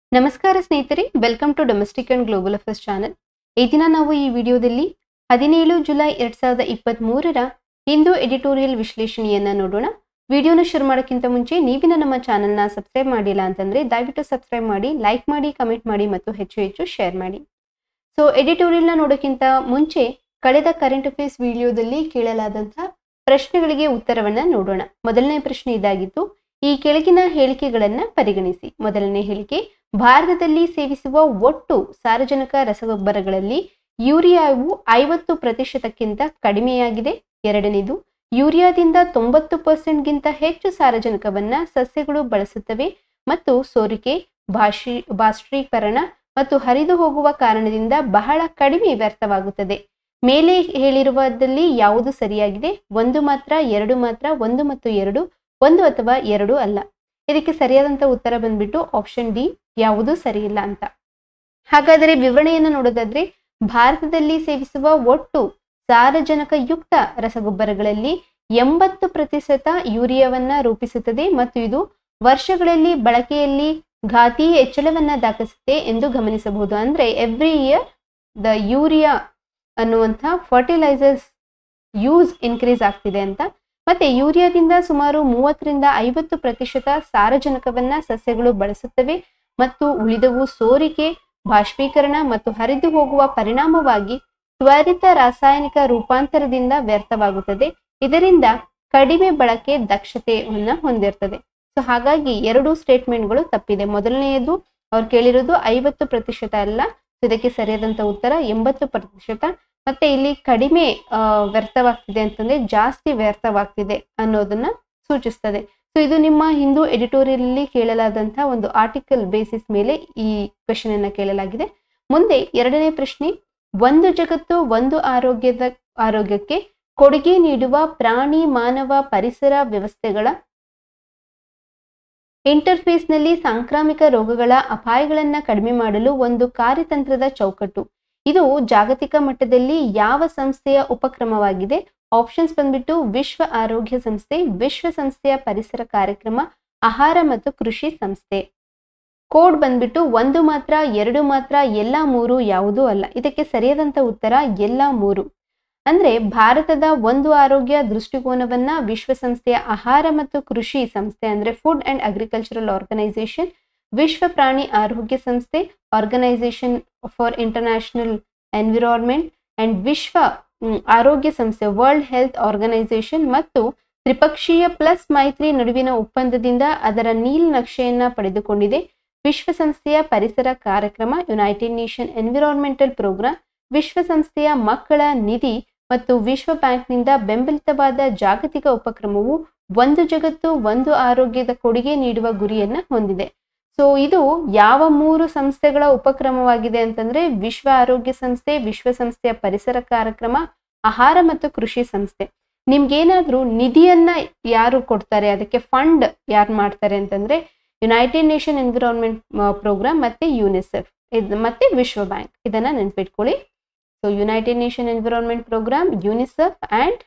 ನಮಸ್ಕಾರ ಸ್ನೇಹಿತರೆ welcome to domestic and global affairs channel ಈ ದಿನ ನಾವು ಈ ವಿಡಿಯೋದಲ್ಲಿ ಹದಿನೇಳು ಜುಲೈ ಎರಡ್ ಸಾವಿರದ ಇಪ್ಪತ್ತ್ ಮೂರರ ಹಿಂದೂ ಎಡಿಟೋರಿಯಲ್ ವಿಶ್ಲೇಷಣೆಯನ್ನ ನೋಡೋಣ ವಿಡಿಯೋನ ಶುರು ಮಾಡೋಕ್ಕಿಂತ ಮುಂಚೆ ನೀವಿನ ನಮ್ಮ ಚಾನೆಲ್ನ ಸಬ್ಸ್ಕ್ರೈಬ್ ಮಾಡಿಲ್ಲ ಅಂತಂದ್ರೆ ದಯವಿಟ್ಟು ಸಬ್ಸ್ಕ್ರೈಬ್ ಮಾಡಿ ಲೈಕ್ ಮಾಡಿ ಕಮೆಂಟ್ ಮಾಡಿ ಮತ್ತು ಹೆಚ್ಚು ಹೆಚ್ಚು ಶೇರ್ ಮಾಡಿ ಸೊ ಎಡಿಟೋರಿಯಲ್ನ ನೋಡೋಕ್ಕಿಂತ ಮುಂಚೆ ಕಳೆದ ಕರೆಂಟ್ ಅಫೇರ್ಸ್ ವಿಡಿಯೋದಲ್ಲಿ ಕೇಳಲಾದಂತಹ ಪ್ರಶ್ನೆಗಳಿಗೆ ಉತ್ತರವನ್ನ ನೋಡೋಣ ಮೊದಲನೇ ಪ್ರಶ್ನೆ ಇದಾಗಿತ್ತು ಈ ಕೆಳಗಿನ ಹೇಳಿಕೆಗಳನ್ನ ಪರಿಗಣಿಸಿ ಮೊದಲನೇ ಹೇಳಿಕೆ ಭಾರತದಲ್ಲಿ ಸೇವಿಸುವ ಒಟ್ಟು ಸಾರಜನಕ ರಸಗೊಬ್ಬರಗಳಲ್ಲಿ ಯೂರಿಯಾವು ಐವತ್ತು ಪ್ರತಿಶತಕ್ಕಿಂತ ಕಡಿಮೆಯಾಗಿದೆ ಎರಡನೇದು ಯೂರಿಯಾದಿಂದ ತೊಂಬತ್ತು ಪರ್ಸೆಂಟ್ಗಿಂತ ಹೆಚ್ಚು ಸಾರಜನಕವನ್ನ ಸಸ್ಯಗಳು ಬಳಸುತ್ತವೆ ಮತ್ತು ಸೋರಿಕೆ ಭಾಷಿ ಬಾಷ್ಟ್ರೀಕರಣ ಮತ್ತು ಹರಿದು ಹೋಗುವ ಕಾರಣದಿಂದ ಬಹಳ ಕಡಿಮೆ ವ್ಯರ್ಥವಾಗುತ್ತದೆ ಮೇಲೆ ಹೇಳಿರುವುದಲ್ಲಿ ಯಾವುದು ಸರಿಯಾಗಿದೆ ಒಂದು ಮಾತ್ರ ಎರಡು ಮಾತ್ರ ಒಂದು ಮತ್ತು ಎರಡು ಒಂದು ಅಥವಾ ಎರಡು ಅಲ್ಲ ಇದಕ್ಕೆ ಸರಿಯಾದಂತ ಉತ್ತರ ಬಂದ್ಬಿಟ್ಟು ಆಪ್ಷನ್ ಡಿ ಯಾವುದು ಸರಿಯಿಲ್ಲ ಅಂತ ಹಾಗಾದರೆ ವಿವರಣೆಯನ್ನು ನೋಡೋದಾದ್ರೆ ಭಾರತದಲ್ಲಿ ಸೇವಿಸುವ ಒಟ್ಟು ಸಾರಜನಕಯುಕ್ತ ರಸಗೊಬ್ಬರಗಳಲ್ಲಿ ಎಂಬತ್ತು ಪ್ರತಿಶತ ಯೂರಿಯಾವನ್ನ ರೂಪಿಸುತ್ತದೆ ಮತ್ತು ಇದು ವರ್ಷಗಳಲ್ಲಿ ಬಳಕೆಯಲ್ಲಿ ಘಾತಿ ಹೆಚ್ಚಳವನ್ನ ದಾಖಲಿಸುತ್ತೆ ಎಂದು ಗಮನಿಸಬಹುದು ಅಂದ್ರೆ ಎವ್ರಿ ಇಯರ್ ದ ಯೂರಿಯಾ ಅನ್ನುವಂಥ ಫರ್ಟಿಲೈಸರ್ಸ್ ಯೂಸ್ ಇನ್ಕ್ರೀಸ್ ಆಗ್ತಿದೆ ಅಂತ ಮತ್ತೆ ಯೂರಿಯಾದಿಂದ ಸುಮಾರು ಮೂವತ್ತರಿಂದ ಐವತ್ತು ಪ್ರತಿಶತ ಸಾರಜನಕವನ್ನ ಸಸ್ಯಗಳು ಬಳಸುತ್ತವೆ ಮತ್ತು ಉಳಿದವು ಸೋರಿಕೆ ಬಾಷ್ಪೀಕರಣ ಮತ್ತು ಹರಿದು ಹೋಗುವ ಪರಿಣಾಮವಾಗಿ ತ್ವರಿತ ರಾಸಾಯನಿಕ ರೂಪಾಂತರದಿಂದ ವ್ಯರ್ಥವಾಗುತ್ತದೆ ಇದರಿಂದ ಕಡಿಮೆ ಬಳಕೆ ದಕ್ಷತೆಯನ್ನ ಹೊಂದಿರ್ತದೆ ಸೊ ಹಾಗಾಗಿ ಎರಡು ಸ್ಟೇಟ್ಮೆಂಟ್ಗಳು ತಪ್ಪಿದೆ ಮೊದಲನೆಯದು ಅವ್ರು ಕೇಳಿರೋದು ಐವತ್ತು ಪ್ರತಿಶತ ಅಲ್ಲ ಇದಕ್ಕೆ ಸರಿಯಾದಂತ ಉತ್ತರ ಎಂಬತ್ತು ಪ್ರತಿಶತ ಮತ್ತೆ ಇಲ್ಲಿ ಕಡಿಮೆ ವ್ಯರ್ಥವಾಗ್ತಿದೆ ಅಂತಂದ್ರೆ ಜಾಸ್ತಿ ವ್ಯರ್ಥವಾಗ್ತಿದೆ ಅನ್ನೋದನ್ನ ಸೂಚಿಸ್ತದೆ ಸೊ ಇದು ನಿಮ್ಮ ಹಿಂದೂ ಎಡಿಟೋರಿಯಲ್ ಅಲ್ಲಿ ಕೇಳಲಾದಂತಹ ಒಂದು ಆರ್ಟಿಕಲ್ ಬೇಸಿಸ್ ಮೇಲೆ ಈ ಕ್ವೆಶನ್ ಅನ್ನ ಕೇಳಲಾಗಿದೆ ಮುಂದೆ ಎರಡನೇ ಪ್ರಶ್ನೆ ಒಂದು ಜಗತ್ತು ಒಂದು ಆರೋಗ್ಯದ ಆರೋಗ್ಯಕ್ಕೆ ಕೊಡುಗೆ ನೀಡುವ ಪ್ರಾಣಿ ಮಾನವ ಪರಿಸರ ವ್ಯವಸ್ಥೆಗಳ ಇಂಟರ್ಫೇಸ್ನಲ್ಲಿ ಸಾಂಕ್ರಾಮಿಕ ರೋಗಗಳ ಅಪಾಯಗಳನ್ನ ಕಡಿಮೆ ಮಾಡಲು ಒಂದು ಕಾರ್ಯತಂತ್ರದ ಚೌಕಟ್ಟು ಇದು ಜಾಗತಿಕ ಮಟ್ಟದಲ್ಲಿ ಯಾವ ಸಂಸ್ಥೆಯ ಉಪಕ್ರಮವಾಗಿದೆ ಆಪ್ಷನ್ಸ್ ಬಂದ್ಬಿಟ್ಟು ವಿಶ್ವ ಆರೋಗ್ಯ ಸಂಸ್ಥೆ ವಿಶ್ವಸಂಸ್ಥೆಯ ಪರಿಸರ ಕಾರ್ಯಕ್ರಮ ಆಹಾರ ಮತ್ತು ಕೃಷಿ ಸಂಸ್ಥೆ ಕೋಡ್ ಬಂದ್ಬಿಟ್ಟು ಒಂದು ಮಾತ್ರ ಎರಡು ಮಾತ್ರ ಎಲ್ಲ ಮೂರು ಯಾವುದೂ ಅಲ್ಲ ಇದಕ್ಕೆ ಸರಿಯಾದಂತ ಉತ್ತರ ಎಲ್ಲ ಮೂರು ಅಂದ್ರೆ ಭಾರತದ ಒಂದು ಆರೋಗ್ಯ ದೃಷ್ಟಿಕೋನವನ್ನ ವಿಶ್ವಸಂಸ್ಥೆಯ ಆಹಾರ ಮತ್ತು ಕೃಷಿ ಸಂಸ್ಥೆ ಅಂದ್ರೆ ಫುಡ್ ಅಂಡ್ ಅಗ್ರಿಕಲ್ಚರಲ್ ಆರ್ಗನೈಸೇಷನ್ ವಿಶ್ವ ಪ್ರಾಣಿ ಆರೋಗ್ಯ ಸಂಸ್ಥೆ organisation for international environment and ವಿಶ್ವ ಆರೋಗ್ಯ ಸಂಸ್ಥೆ ವರ್ಲ್ಡ್ ಹೆಲ್ತ್ ಆರ್ಗನೈಸೇಷನ್ ಮತ್ತು ತ್ರಿಪಕ್ಷೀಯ ಪ್ಲಸ್ ಮೈತ್ರಿ ನಡುವಿನ ಒಪ್ಪಂದದಿಂದ ಅದರ ನೀಲನಕ್ಷೆಯನ್ನ ಪಡೆದುಕೊಂಡಿದೆ ವಿಶ್ವಸಂಸ್ಥೆಯ ಪರಿಸರ ಕಾರ್ಯಕ್ರಮ ಯುನೈಟೆಡ್ ನೇಷನ್ ಎನ್ವಿರಾನ್ಮೆಂಟಲ್ ಪ್ರೋಗ್ರಾಂ ವಿಶ್ವಸಂಸ್ಥೆಯ ಮಕ್ಕಳ ನಿಧಿ ಮತ್ತು ವಿಶ್ವ ಬ್ಯಾಂಕ್ನಿಂದ ಬೆಂಬಲಿತವಾದ ಜಾಗತಿಕ ಉಪಕ್ರಮವು ಒಂದು ಜಗತ್ತು ಒಂದು ಆರೋಗ್ಯದ ಕೊಡುಗೆ ನೀಡುವ ಗುರಿಯನ್ನ ಹೊಂದಿದೆ ಸೊ ಇದು ಯಾವ ಮೂರು ಸಂಸ್ಥೆಗಳ ಉಪಕ್ರಮವಾಗಿದೆ ಅಂತಂದ್ರೆ ವಿಶ್ವ ಆರೋಗ್ಯ ಸಂಸ್ಥೆ ವಿಶ್ವಸಂಸ್ಥೆಯ ಪರಿಸರ ಕಾರ್ಯಕ್ರಮ ಆಹಾರ ಮತ್ತು ಕೃಷಿ ಸಂಸ್ಥೆ ನಿಮ್ಗೇನಾದ್ರೂ ನಿಧಿಯನ್ನ ಯಾರು ಕೊಡ್ತಾರೆ ಅದಕ್ಕೆ ಫಂಡ್ ಯಾರು ಮಾಡ್ತಾರೆ ಅಂತಂದ್ರೆ ಯುನೈಟೆಡ್ ನೇಷನ್ ಎನ್ವಿರಾನ್ಮೆಂಟ್ ಪ್ರೋಗ್ರಾಮ್ ಮತ್ತೆ ಯುನಿಸೆಫ್ ಇದು ಮತ್ತೆ ವಿಶ್ವ ಬ್ಯಾಂಕ್ ಇದನ್ನ ನೆನ್ಪಿಟ್ಕೊಳ್ಳಿ so United Nation environment programme UNICEF and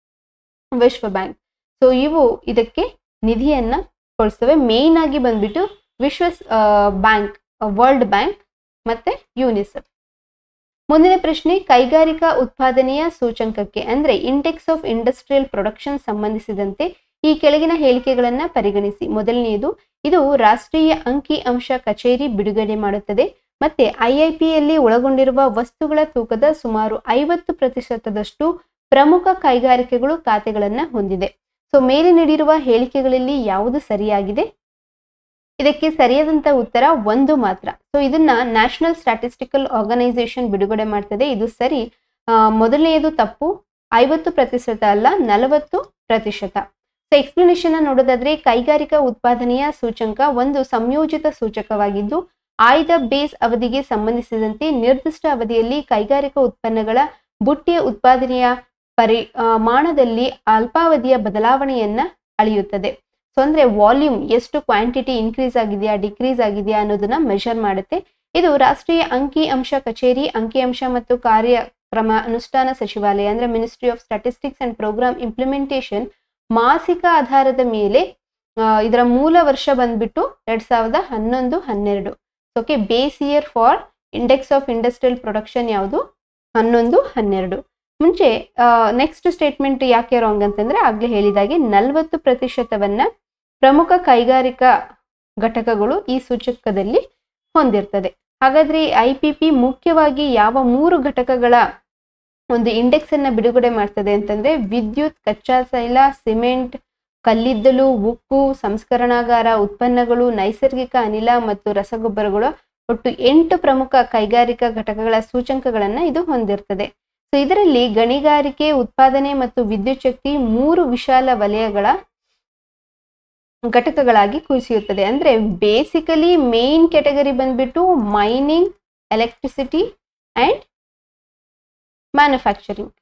ವಿಶ್ವ ಬ್ಯಾಂಕ್ ಸೊ ಇವು ಇದಕ್ಕೆ ನಿಧಿಯನ್ನ ಕೊಡಿಸ್ತವೆ ಮೇನ್ ಆಗಿ ಬಂದ್ಬಿಟ್ಟು ವಿಶ್ವ ಬ್ಯಾಂಕ್ ವರ್ಲ್ಡ್ ಬ್ಯಾಂಕ್ ಮತ್ತೆ ಯುನಿಸೆಫ್ ಮುಂದಿನ ಪ್ರಶ್ನೆ ಕೈಗಾರಿಕಾ ಉತ್ಪಾದನೆಯ ಸೂಚಂಕಕ್ಕೆ ಅಂದ್ರೆ ಇಂಡೆಕ್ಸ್ ಆಫ್ ಇಂಡಸ್ಟ್ರಿಯಲ್ ಪ್ರೊಡಕ್ಷನ್ ಸಂಬಂಧಿಸಿದಂತೆ ಈ ಕೆಳಗಿನ ಹೇಳಿಕೆಗಳನ್ನ ಪರಿಗಣಿಸಿ ಮೊದಲನೆಯದು ಇದು ರಾಷ್ಟ್ರೀಯ ಅಂಕಿ ಅಂಶ ಕಚೇರಿ ಬಿಡುಗಡೆ ಮಾಡುತ್ತದೆ ಮತ್ತೆ ಐಐಪಿಯಲ್ಲಿ ಒಳಗೊಂಡಿರುವ ವಸ್ತುಗಳ ತೂಕದ ಸುಮಾರು ಐವತ್ತು ಪ್ರತಿಶತದಷ್ಟು ಪ್ರಮುಖ ಕೈಗಾರಿಕೆಗಳು ಖಾತೆಗಳನ್ನ ಹೊಂದಿದೆ ಸೊ ಮೇಲೆ ನೀಡಿರುವ ಹೇಳಿಕೆಗಳಲ್ಲಿ ಯಾವುದು ಸರಿಯಾಗಿದೆ ಇದಕ್ಕೆ ಸರಿಯಾದಂತ ಉತ್ತರ ಒಂದು ಮಾತ್ರ ಸೊ ಇದನ್ನ ನ್ಯಾಷನಲ್ ಸ್ಟಾಟಿಸ್ಟಿಕಲ್ ಆರ್ಗನೈಸೇಷನ್ ಬಿಡುಗಡೆ ಮಾಡ್ತದೆ ಇದು ಸರಿ ಮೊದಲನೆಯದು ತಪ್ಪು ಐವತ್ತು ಪ್ರತಿಶತ ಅಲ್ಲ ನಲವತ್ತು ಪ್ರತಿಶತ ಸೊ ಎಕ್ಸ್ಪ್ಲನೇಷನ್ ನೋಡೋದಾದ್ರೆ ಕೈಗಾರಿಕಾ ಉತ್ಪಾದನೆಯ ಸೂಚಂಕ ಒಂದು ಸಂಯೋಜಿತ ಸೂಚಕವಾಗಿದ್ದು ಆಯ್ದ ಬೇಸ್ ಅವಧಿಗೆ ಸಂಬಂಧಿಸಿದಂತೆ ನಿರ್ದಿಷ್ಟ ಅವಧಿಯಲ್ಲಿ ಕೈಗಾರಿಕಾ ಉತ್ಪನ್ನಗಳ ಬುಟ್ಟಿಯ ಉತ್ಪಾದನೆಯ ಪರಿಮಾಣದಲ್ಲಿ ಅಲ್ಪಾವಧಿಯ ಬದಲಾವಣೆಯನ್ನ ಅಳೆಯುತ್ತದೆ ಸೊ ಅಂದ್ರೆ ವಾಲ್ಯೂಮ್ ಎಷ್ಟು ಕ್ವಾಂಟಿಟಿ ಇನ್ಕ್ರೀಸ್ ಆಗಿದೆಯಾ ಡಿಕ್ರೀಸ್ ಆಗಿದೆಯಾ ಅನ್ನೋದನ್ನ ಮೆಷರ್ ಮಾಡುತ್ತೆ ಇದು ರಾಷ್ಟ್ರೀಯ ಅಂಕಿ ಅಂಶ ಕಚೇರಿ ಅಂಕಿಅಂಶ ಮತ್ತು ಕಾರ್ಯಕ್ರಮ ಅನುಷ್ಠಾನ ಸಚಿವಾಲಯ ಅಂದ್ರೆ ministry of statistics and programme implementation ಮಾಸಿಕ ಆಧಾರದ ಮೇಲೆ ಇದರ ಮೂಲ ವರ್ಷ ಬಂದ್ಬಿಟ್ಟು ಎರಡ್ ಸಾವಿರದ ಹನ್ನೊಂದು ಹನ್ನೆರಡು okay base year for index of industrial production ಯಾವುದು ಹನ್ನೊಂದು ಹನ್ನೆರಡು ಮುಂಚೆ ನೆಕ್ಸ್ಟ್ ಸ್ಟೇಟ್ಮೆಂಟ್ ಯಾಕೆ ರಾಂಗ್ ಅಂತಂದ್ರೆ ಆಗ್ಲೇ ಹೇಳಿದಾಗೆ ನಲವತ್ತು ಪ್ರತಿಶತವನ್ನ ಪ್ರಮುಖ ಕೈಗಾರಿಕಾ ಘಟಕಗಳು ಈ ಸೂಚಕದಲ್ಲಿ ಹೊಂದಿರ್ತದೆ ಹಾಗಾದ್ರೆ ಐ ಪಿ ಪಿ ಮುಖ್ಯವಾಗಿ ಯಾವ ಮೂರು ಘಟಕಗಳ ಒಂದು ಇಂಡೆಕ್ಸ್ ಅನ್ನ ಬಿಡುಗಡೆ ಮಾಡ್ತದೆ ಅಂತಂದ್ರೆ ವಿದ್ಯುತ್ ಕಚ್ಚಾ ತೈಲ ಸಿಮೆಂಟ್ ಕಲ್ಲಿದ್ದಲು ಉಕ್ಕು ಸಂಸ್ಕರಣಾಗಾರ ಉತ್ಪನ್ನಗಳು ನೈಸರ್ಗಿಕ ಅನಿಲ ಮತ್ತು ರಸಗೊಬ್ಬರಗಳು ಒಟ್ಟು ಎಂಟು ಪ್ರಮುಖ ಕೈಗಾರಿಕಾ ಘಟಕಗಳ ಸೂಚಂಕಗಳನ್ನ ಇದು ಹೊಂದಿರ್ತದೆ ಸೊ ಇದರಲ್ಲಿ ಗಣಿಗಾರಿಕೆ ಉತ್ಪಾದನೆ ಮತ್ತು ವಿದ್ಯುತ್ ಶಕ್ತಿ ಮೂರು ವಿಶಾಲ ವಲಯಗಳ ಘಟಕಗಳಾಗಿ ಕುಸಿಯುತ್ತದೆ ಅಂದ್ರೆ ಬೇಸಿಕಲಿ ಮೇನ್ ಕ್ಯಾಟಗರಿ ಬಂದ್ಬಿಟ್ಟು mining electricity and manufacturing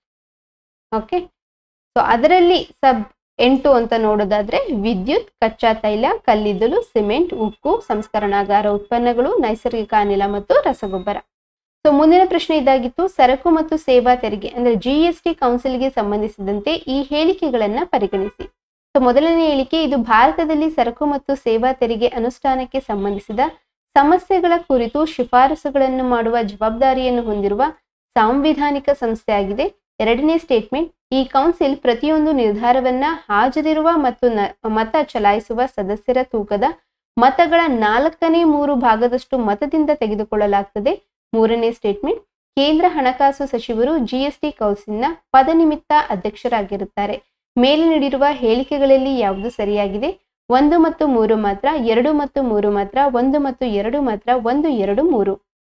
okay so ಅದರಲ್ಲಿ ಸಬ್ ಎಂಟು ಅಂತ ನೋಡೋದಾದ್ರೆ ವಿದ್ಯುತ್ ಕಚ್ಚಾ ತೈಲ ಕಲ್ಲಿದ್ದಲು ಸಿಮೆಂಟ್ ಉಕ್ಕು ಸಂಸ್ಕರಣಾಗಾರ ಉತ್ಪನ್ನಗಳು ನೈಸರ್ಗಿಕ ಅನಿಲ ಮತ್ತು ರಸಗೊಬ್ಬರ ಸೊ ಮುಂದಿನ ಪ್ರಶ್ನೆ ಇದಾಗಿತ್ತು ಸರಕು ಮತ್ತು ಸೇವಾ ತೆರಿಗೆ ಅಂದ್ರೆ ಜಿ ಎಸ್ ಟಿ ಕೌನ್ಸಿಲ್ಗೆ ಸಂಬಂಧಿಸಿದಂತೆ ಈ ಹೇಳಿಕೆಗಳನ್ನ ಪರಿಗಣಿಸಿ ಸೊ ಮೊದಲನೇ ಹೇಳಿಕೆ ಇದು ಭಾರತದಲ್ಲಿ ಸರಕು ಮತ್ತು ಸೇವಾ ತೆರಿಗೆ ಅನುಷ್ಠಾನಕ್ಕೆ ಸಂಬಂಧಿಸಿದ ಸಮಸ್ಯೆಗಳ ಕುರಿತು ಶಿಫಾರಸುಗಳನ್ನು ಮಾಡುವ ಜವಾಬ್ದಾರಿಯನ್ನು ಹೊಂದಿರುವ ಸಾಂವಿಧಾನಿಕ ಸಂಸ್ಥೆಯಾಗಿದೆ ಎರಡನೇ ಸ್ಟೇಟ್ಮೆಂಟ್ ಈ ಕೌನ್ಸಿಲ್ ಪ್ರತಿಯೊಂದು ನಿರ್ಧಾರವನ್ನ ಹಾಜರಿರುವ ಮತ್ತು ಮತ ಚಲಾಯಿಸುವ ಸದಸ್ಯರ ತೂಕದ ಮತಗಳ ನಾಲ್ಕನೇ ಮೂರು ಭಾಗದಷ್ಟು ಮತದಿಂದ ತೆಗೆದುಕೊಳ್ಳಲಾಗ್ತದೆ ಮೂರನೇ ಸ್ಟೇಟ್ಮೆಂಟ್ ಕೇಂದ್ರ ಹಣಕಾಸು ಸಚಿವರು ಜಿಎಸ್ಟಿ ಕೌನ್ಸಿಲ್ನ ಪದನಿಮಿತ್ತ ಅಧ್ಯಕ್ಷರಾಗಿರುತ್ತಾರೆ ಮೇಲೆ ನೀಡಿರುವ ಹೇಳಿಕೆಗಳಲ್ಲಿ ಯಾವುದು ಸರಿಯಾಗಿದೆ ಒಂದು ಮತ್ತು ಮೂರು ಮಾತ್ರ ಎರಡು ಮತ್ತು ಮೂರು ಮಾತ್ರ ಒಂದು ಮತ್ತು ಎರಡು ಮಾತ್ರ ಒಂದು ಎರಡು ಮೂರು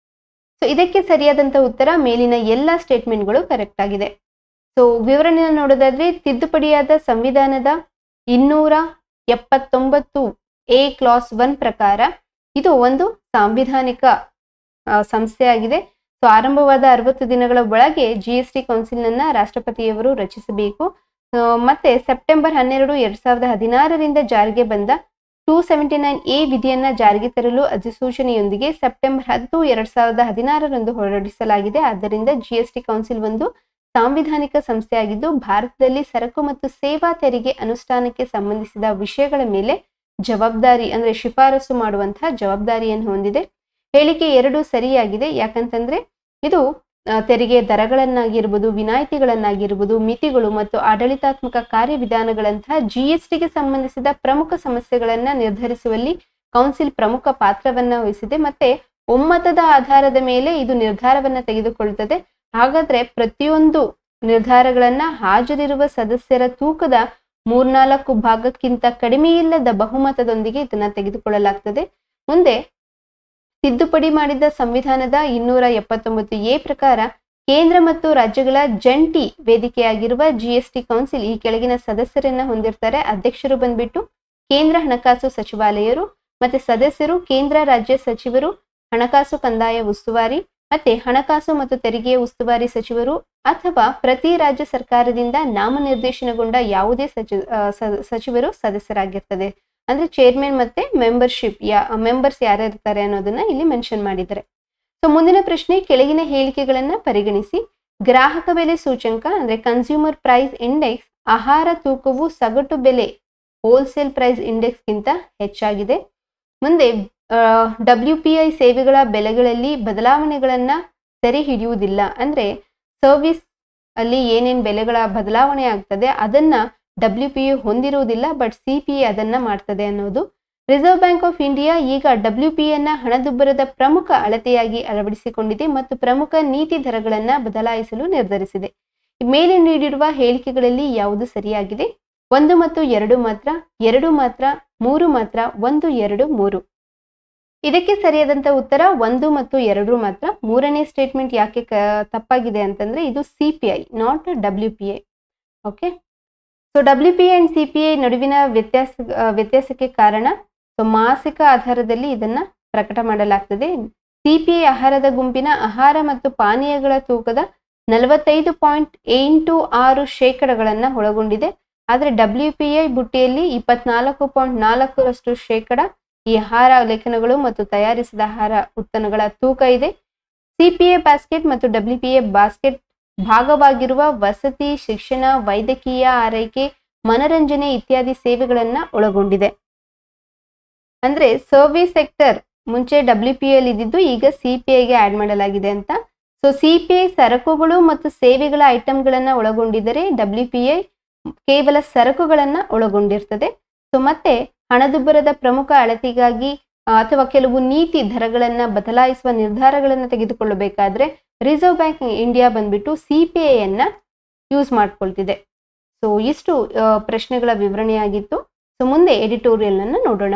ಸೊ ಇದಕ್ಕೆ ಸರಿಯಾದಂತ ಉತ್ತರ ಮೇಲಿನ ಎಲ್ಲ ಸ್ಟೇಟ್ಮೆಂಟ್ಗಳು ಕರೆಕ್ಟ್ ಆಗಿದೆ ಸೊ ವಿವರಣೆ ನೋಡೋದಾದ್ರೆ ತಿದ್ದುಪಡಿಯಾದ ಸಂವಿಧಾನದ ಇನ್ನೂರ ಎಪ್ಪತ್ತೊಂಬತ್ತು ಎ ಕ್ಲಾಸ್ ಒನ್ ಪ್ರಕಾರ ಇದು ಒಂದು ಸಾಂವಿಧಾನಿಕ ಸಂಸ್ಥೆಯಾಗಿದೆ ಸೊ ಆರಂಭವಾದ ಅರವತ್ತು ದಿನಗಳ ಒಳಗೆ ಜಿ ಎಸ್ ಟಿ ಕೌನ್ಸಿಲ್ನನ್ನ ರಾಷ್ಟ್ರಪತಿಯವರು ರಚಿಸಬೇಕು ಮತ್ತೆ ಸೆಪ್ಟೆಂಬರ್ ಹನ್ನೆರಡು ಎರಡ್ ಸಾವಿರದ ಹದಿನಾರರಿಂದ ಜಾರಿಗೆ ಬಂದ ಟೂ ಸೆವೆಂಟಿ ನೈನ್ ಎ ವಿಧಿಯನ್ನ ಜಾರಿಗೆ ತರಲು ಅಧಿಸೂಚನೆಯೊಂದಿಗೆ ಸೆಪ್ಟೆಂಬರ್ ಹತ್ತು ಎರಡ್ ಸಾವಿರದ ಹದಿನಾರರಂದು ಹೊರಡಿಸಲಾಗಿದೆ ಆದ್ದರಿಂದ ಜಿಎಸ್ಟಿ ಕೌನ್ಸಿಲ್ ಒಂದು ಸಾಂವಿಧಾನಿಕ ಸಂಸ್ಥೆಯಾಗಿದ್ದು ಭಾರತದಲ್ಲಿ ಸರಕು ಮತ್ತು ಸೇವಾ ತೆರಿಗೆ ಅನುಷ್ಠಾನಕ್ಕೆ ಸಂಬಂಧಿಸಿದ ವಿಷಯಗಳ ಮೇಲೆ ಜವಾಬ್ದಾರಿ ಅಂದ್ರೆ ಶಿಫಾರಸು ಮಾಡುವಂತಹ ಜವಾಬ್ದಾರಿಯನ್ನು ಹೊಂದಿದೆ ಹೇಳಿಕೆ ಎರಡು ಸರಿಯಾಗಿದೆ ಯಾಕಂತಂದ್ರೆ ಇದು ತೆರಿಗೆ ದರಗಳನ್ನಾಗಿರ್ಬೋದು ವಿನಾಯಿತಿಗಳನ್ನಾಗಿರ್ಬೋದು ಮಿತಿಗಳು ಮತ್ತು ಆಡಳಿತಾತ್ಮಕ ಕಾರ್ಯವಿಧಾನಗಳಂತಹ ಜಿಎಸ್ಟಿಗೆ ಸಂಬಂಧಿಸಿದ ಪ್ರಮುಖ ಸಮಸ್ಯೆಗಳನ್ನ ನಿರ್ಧರಿಸುವಲ್ಲಿ ಕೌನ್ಸಿಲ್ ಪ್ರಮುಖ ಪಾತ್ರವನ್ನ ವಹಿಸಿದೆ ಮತ್ತೆ ಒಮ್ಮತದ ಆಧಾರದ ಮೇಲೆ ಇದು ನಿರ್ಧಾರವನ್ನ ತೆಗೆದುಕೊಳ್ಳುತ್ತದೆ ಹಾಗಾದ್ರೆ ಪ್ರತಿಯೊಂದು ನಿರ್ಧಾರಗಳನ್ನ ಹಾಜರಿರುವ ಸದಸ್ಯರ ತೂಕದ ಮೂರ್ನಾಲ್ಕು ಭಾಗಕ್ಕಿಂತ ಕಡಿಮೆಯಿಲ್ಲದ ಬಹುಮತದೊಂದಿಗೆ ಇದನ್ನ ತೆಗೆದುಕೊಳ್ಳಲಾಗ್ತದೆ ಮುಂದೆ ತಿದ್ದುಪಡಿ ಮಾಡಿದ ಸಂವಿಧಾನದ ಇನ್ನೂರ ಎಪ್ಪತ್ತೊಂಬತ್ತು ಎ ಪ್ರಕಾರ ಕೇಂದ್ರ ಮತ್ತು ರಾಜ್ಯಗಳ ಜಂಟಿ ವೇದಿಕೆಯಾಗಿರುವ ಜಿಎಸ್ಟಿ ಕೌನ್ಸಿಲ್ ಈ ಕೆಳಗಿನ ಸದಸ್ಯರನ್ನ ಹೊಂದಿರ್ತಾರೆ ಅಧ್ಯಕ್ಷರು ಬಂದ್ಬಿಟ್ಟು ಕೇಂದ್ರ ಹಣಕಾಸು ಸಚಿವಾಲಯರು ಮತ್ತೆ ಸದಸ್ಯರು ಕೇಂದ್ರ ರಾಜ್ಯ ಸಚಿವರು ಹಣಕಾಸು ಕಂದಾಯ ಉಸ್ತುವಾರಿ ಮತ್ತೆ ಹಣಕಾಸು ಮತ್ತು ತೆರಿಗೆಯ ಉಸ್ತುವಾರಿ ಸಚಿವರು ಅಥವಾ ಪ್ರತಿ ರಾಜ್ಯ ಸರ್ಕಾರದಿಂದ ನಾಮನಿರ್ದೇಶನಗೊಂಡ ಯಾವುದೇ ಸಚಿ ಸಚಿವರು ಸದಸ್ಯರಾಗಿರ್ತದೆ ಅಂದ್ರೆ ಚೇರ್ಮನ್ ಮತ್ತೆ ಮೆಂಬರ್ಶಿಪ್ ಯಾ ಮೆಂಬರ್ಸ್ ಯಾರ್ಯಾರಿರ್ತಾರೆ ಅನ್ನೋದನ್ನ ಇಲ್ಲಿ ಮೆನ್ಷನ್ ಮಾಡಿದ್ದಾರೆ ಸೊ ಮುಂದಿನ ಪ್ರಶ್ನೆ ಕೆಳಗಿನ ಹೇಳಿಕೆಗಳನ್ನ ಪರಿಗಣಿಸಿ ಗ್ರಾಹಕ ಬೆಲೆ ಸೂಚಂಕ ಅಂದ್ರೆ ಕನ್ಸ್ಯೂಮರ್ ಪ್ರೈಸ್ ಇಂಡೆಕ್ಸ್ ಆಹಾರ ತೂಕವು ಸಗಟು ಬೆಲೆ ಹೋಲ್ಸೇಲ್ ಪ್ರೈಸ್ ಇಂಡೆಕ್ಸ್ಗಿಂತ ಹೆಚ್ಚಾಗಿದೆ ಮುಂದೆ ಡಬ್ಲ್ಯೂ ಪಿ ಐ ಸೇವೆಗಳ ಬೆಲೆಗಳಲ್ಲಿ ಬದಲಾವಣೆಗಳನ್ನ ಸೆರೆ ಹಿಡಿಯುವುದಿಲ್ಲ ಅಂದ್ರೆ ಸರ್ವಿಸ್ ಅಲ್ಲಿ ಏನೇನ್ ಬೆಲೆಗಳ ಬದಲಾವಣೆ ಆಗ್ತದೆ ಅದನ್ನ ಡಬ್ಲ್ಯೂ ಪಿ ಎ ಹೊಂದಿರುವುದಿಲ್ಲ ಬಟ್ ಸಿ ಪಿ ಎ ಅದನ್ನ ಮಾಡ್ತದೆ ಅನ್ನೋದು ರಿಸರ್ವ್ ಬ್ಯಾಂಕ್ ಆಫ್ ಇಂಡಿಯಾ ಈಗ ಡಬ್ಲ್ಯೂ ಪಿ ಅನ್ನ ಹಣದುಬ್ಬರದ ಪ್ರಮುಖ ಅಳತೆಯಾಗಿ ಅಳವಡಿಸಿಕೊಂಡಿದೆ ಮತ್ತು ಪ್ರಮುಖ ನೀತಿ ದರಗಳನ್ನ ಬದಲಾಯಿಸಲು ನಿರ್ಧರಿಸಿದೆ ಮೇಲೆ ನೀಡಿರುವ ಹೇಳಿಕೆಗಳಲ್ಲಿ ಯಾವುದು ಸರಿಯಾಗಿದೆ ಒಂದು ಮತ್ತು ಎರಡು ಮಾತ್ರ ಎರಡು ಮಾತ್ರ ಮೂರು ಮಾತ್ರ ಒಂದು ಎರಡು ಮೂರು ಇದಕ್ಕೆ ಸರಿಯಾದಂತ ಉತ್ತರ ಒಂದು ಮತ್ತು ಎರಡು ಮಾತ್ರ ಮೂರನೇ ಸ್ಟೇಟ್ಮೆಂಟ್ ಯಾಕೆ ತಪ್ಪಾಗಿದೆ ಅಂತಂದ್ರೆ ಇದು C P I not W P A okay so W P and C P I ನಡುವಿನ ವ್ಯತ್ಯಾಸ ವ್ಯತ್ಯಾಸಕ್ಕೆ ಕಾರಣ ಸೊ ಮಾಸಿಕ ಆಧಾರದಲ್ಲಿ ಇದನ್ನ ಪ್ರಕಟ ಮಾಡಲಾಗ್ತದೆ ಸಿ ಪಿ ಐ ಆಹಾರದ ಗುಂಪಿನ ಆಹಾರ ಮತ್ತು ಪಾನೀಯಗಳ ತೂಕದ ನಲವತ್ತೈದು ಪಾಯಿಂಟ್ ಎಂಟು ಆರು ಶೇಕಡಗಳನ್ನ ಒಳಗೊಂಡಿದೆ ಆದರೆ ಡಬ್ಲ್ಯೂ ಪಿ ಐ ಬುಟ್ಟಿಯಲ್ಲಿ ಇಪ್ಪತ್ನಾಲ್ಕು ಪಾಯಿಂಟ್ ನಾಲ್ಕರಷ್ಟು ಶೇಕಡ ಈ ಆಹಾರ ಲೇಖನಗಳು ಮತ್ತು ತಯಾರಿಸಿದ ಆಹಾರ ಉತ್ಪನ್ನಗಳ ತೂಕ ಇದೆ ಸಿಪಿಎ ಬಾಸ್ಕೆಟ್ ಮತ್ತು ಡಬ್ಲ್ಯೂ ಪಿ ಎ ಬಾಸ್ಕೆಟ್ ಭಾಗವಾಗಿರುವ ವಸತಿ ಶಿಕ್ಷಣ ವೈದ್ಯಕೀಯ ಆರೈಕೆ ಮನರಂಜನೆ ಇತ್ಯಾದಿ ಸೇವೆಗಳನ್ನ ಒಳಗೊಂಡಿದೆ ಅಂದ್ರೆ ಸರ್ವಿಸ್ ಸೆಕ್ಟರ್ ಮುಂಚೆ ಡಬ್ಲ್ಯೂ ಪಿ ಎಲ್ ಇದ್ದಿದ್ದು ಈಗ ಸಿ ಪಿ ಐಗೆ ಆಡ್ ಮಾಡಲಾಗಿದೆ ಅಂತ ಸೊ ಸಿ ಪಿ ಐ ಸರಕುಗಳು ಮತ್ತು ಸೇವೆಗಳ ಐಟಮ್ಗಳನ್ನ ಒಳಗೊಂಡಿದ್ದರೆ ಡಬ್ಲ್ಯೂ ಪಿ ಐ ಕೇವಲ ಸರಕುಗಳನ್ನ ಒಳಗೊಂಡಿರ್ತದೆ ಸೊ ಮತ್ತೆ ಹಣದುಬ್ಬರದ ಪ್ರಮುಖ ಅಳತೆಗಾಗಿ ಆ, ಅಥವಾ ಕೆಲವು ನೀತಿ ದರಗಳನ್ನ ಬದಲಾಯಿಸುವ ನಿರ್ಧಾರಗಳನ್ನ ತೆಗೆದುಕೊಳ್ಳಬೇಕಾದ್ರೆ ರಿಸರ್ವ್ ಬ್ಯಾಂಕ್ ಇಂಡಿಯಾ ಬಂದ್ಬಿಟ್ಟು ಸಿ ಪಿ ಐ ಅನ್ನ ಯೂಸ್ ಮಾಡ್ಕೊಳ್ತಿದೆ ಸೊ ಇಷ್ಟು ಆ, ಪ್ರಶ್ನೆಗಳ ವಿವರಣೆಯಾಗಿತ್ತು ಸೊ ಮುಂದೆ ಎಡಿಟೋರಿಯಲ್ ಅನ್ನ ನೋಡೋಣ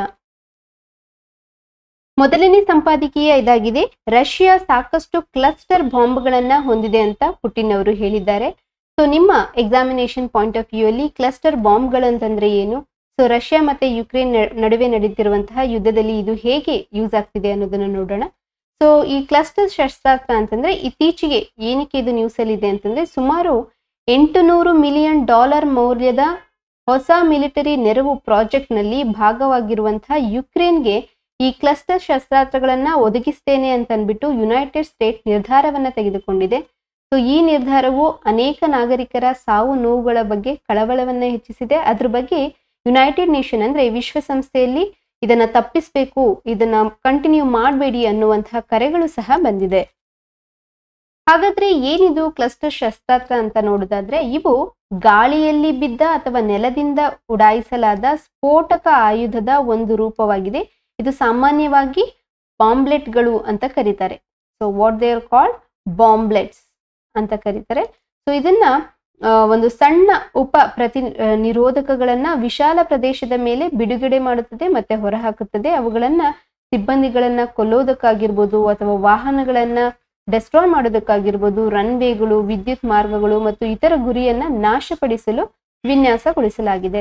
ಮೊದಲನೇ ಸಂಪಾದಕೀಯ ಇದಾಗಿದೆ ರಷ್ಯಾ ಸಾಕಷ್ಟು ಕ್ಲಸ್ಟರ್ ಬಾಂಬ್ಗಳನ್ನ ಹೊಂದಿದೆ ಅಂತ ಪುಟಿನ್ ಅವರು ಹೇಳಿದ್ದಾರೆ ಸೊ ನಿಮ್ಮ ಎಕ್ಸಾಮಿನೇಷನ್ ಪಾಯಿಂಟ್ ಆಫ್ ವ್ಯೂ ಅಲ್ಲಿ ಕ್ಲಸ್ಟರ್ ಬಾಂಬ್ಗಳಂತಂದ್ರೆ ಏನು ಸೊ ರಷ್ಯಾ ಮತ್ತೆ ಯುಕ್ರೇನ್ ನ- ನಡುವೆ ನಡೀತಿರುವಂತಹ ಯುದ್ಧದಲ್ಲಿ ಇದು ಹೇಗೆ ಯೂಸ್ ಆಗ್ತಿದೆ ಅನ್ನೋದನ್ನ ನೋಡೋಣ ಸೊ ಈ ಕ್ಲಸ್ಟರ್ ಶಸ್ತ್ರಾಸ್ತ್ರ ಅಂತಂದ್ರೆ ಇತ್ತೀಚೆಗೆ ಏನಕ್ಕೆ ಇದು ನ್ಯೂಸ್ ಅಲ್ಲಿ ಇದೆ ಅಂತಂದ್ರೆ ಸುಮಾರು ಎಂಟು ನೂರು ಮಿಲಿಯನ್ ಡಾಲರ್ ಮೌಲ್ಯದ ಹೊಸ ಮಿಲಿಟರಿ ನೆರವು ಪ್ರಾಜೆಕ್ಟ್ ನಲ್ಲಿ ಭಾಗವಾಗಿರುವಂತಹ ಯುಕ್ರೇನ್ಗೆ ಈ ಕ್ಲಸ್ಟರ್ ಶಸ್ತ್ರಾಸ್ತ್ರಗಳನ್ನ ಒದಗಿಸ್ತೇನೆ ಅಂತ ಅಂದ್ಬಿಟ್ಟು ಯುನೈಟೆಡ್ ಸ್ಟೇಟ್ ನಿರ್ಧಾರವನ್ನ ತೆಗೆದುಕೊಂಡಿದೆ ಸೊ ಈ ನಿರ್ಧಾರವು ಅನೇಕ ನಾಗರಿಕರ ಸಾವು ನೋವುಗಳ ಬಗ್ಗೆ ಕಳವಳವನ್ನ ಹೆಚ್ಚಿಸಿದೆ ಅದ್ರ ಬಗ್ಗೆ ಯುನೈಟೆಡ್ ನೇಷನ್ ಅಂದ್ರೆ ವಿಶ್ವಸಂಸ್ಥೆಯಲ್ಲಿ ಇದನ್ನ ತಪ್ಪಿಸ್ಬೇಕು ಇದನ್ನ ಕಂಟಿನ್ಯೂ ಮಾಡಬೇಡಿ ಅನ್ನುವಂತಹ ಕರೆಗಳು ಸಹ ಬಂದಿದೆ ಹಾಗಾದ್ರೆ ಏನಿದು ಕ್ಲಸ್ಟರ್ ಶಸ್ತ್ರಾಸ್ತ್ರ ಅಂತ ನೋಡೋದಾದ್ರೆ ಇವು ಗಾಳಿಯಲ್ಲಿ ಬಿದ್ದ ಅಥವಾ ನೆಲದಿಂದ ಉಡಾಯಿಸಲಾದ ಸ್ಫೋಟಕ ಆಯುಧದ ಒಂದು ರೂಪವಾಗಿದೆ ಇದು ಸಾಮಾನ್ಯವಾಗಿ ಬಾಂಬ್ಲೆಟ್ಗಳು ಅಂತ ಕರೀತಾರೆ so what they are called bomblets ಅಂತ ಕರೀತಾರೆ ಸೊ ಇದನ್ನ ಆ, ಒಂದು ಸಣ್ಣ ಉಪ ಪ್ರತಿ ಆ, ನಿರೋಧಕಗಳನ್ನ ವಿಶಾಲ ಪ್ರದೇಶದ ಮೇಲೆ ಬಿಡುಗಡೆ ಮಾಡುತ್ತದೆ ಮತ್ತೆ ಹೊರಹಾಕುತ್ತದೆ ಅವುಗಳನ್ನ ಸಿಬ್ಬಂದಿಗಳನ್ನ ಕೊಲ್ಲೋದಕ್ಕಾಗಿರ್ಬೋದು ಅಥವಾ ವಾಹನಗಳನ್ನ ಡೆಸ್ಟ್ರಾಯ್ ಮಾಡೋದಕ್ಕಾಗಿರ್ಬೋದು ರನ್ವೇಗಳು ವಿದ್ಯುತ್ ಮಾರ್ಗಗಳು ಮತ್ತು ಇತರ ಗುರಿಯನ್ನ ನಾಶಪಡಿಸಲು ವಿನ್ಯಾಸಗೊಳಿಸಲಾಗಿದೆ